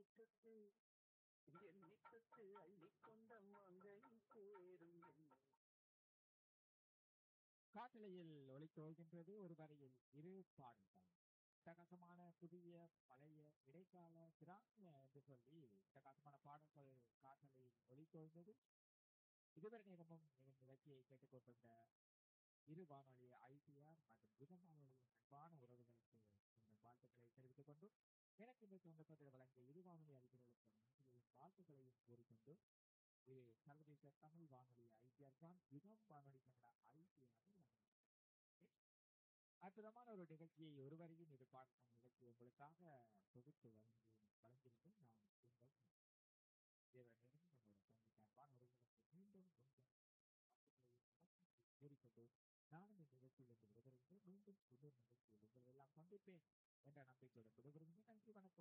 தொட்டு என்னை தொட்டு அள்ளிக்கொண்ட மங்கை சேரும் என்னை காட்டலையில் ஒளித்தோகின்றது ஒரு வரையில் இரு பாடல்கள் பிரகாசமான புதிய பழைய இடைக்கால கிராமிய என்று சொல்லி பிரகாசமான பாடல்கள் காட்டலையில் ஒளித்தோய்ந்தது இதுவரை நேரமும் நீங்கள் நிகழ்ச்சியை கேட்டுக்கொண்டிருந்த இரு வானொலி ஐடிஆர் மற்றும் யுகம் வானொலியின் அன்பான உறவுகளுக்கு உங்கள் வாழ்த்துக்களை தெரிவித்துக் கொண்டு எனக்கு இந்த சொந்தப்பட்டு வழங்கிய இரு வானொலி அறிஞர்களுக்கு நன்றியையும் வாழ்த்துக்களையும் கூறிக்கொண்டு இது சர்வதேச தமிழ் வானொலி ஐடிஆர் தான் யுகம் வானொலி கனடா ஐடிஆர் அற்புதமான ஒரு நிகழ்ச்சியை ஒருவரையும் இது பார்க்கும் நிகழ்ச்சி உங்களுக்காக தொகுத்து வழங்கி வழங்கியிருக்கும் நான் உங்கள் தேவனையும் நம்முடைய தந்தைக்கு அன்பான உறவுகளுக்கு மீண்டும் உங்கள் வாழ்த்துக்களையும் கூறிக்கொண்டு நானும் இந்த நிகழ்ச்சியில் இருந்து விடுபடுகிறேன் மீண்டும் இன்னொரு நிகழ்ச்சியில் உங்களை எல்லாம் சந்திப்பேன் என்ற நம்பிக்கையுடன் விடுபடுகிறேன் நன்றி வணக்கம்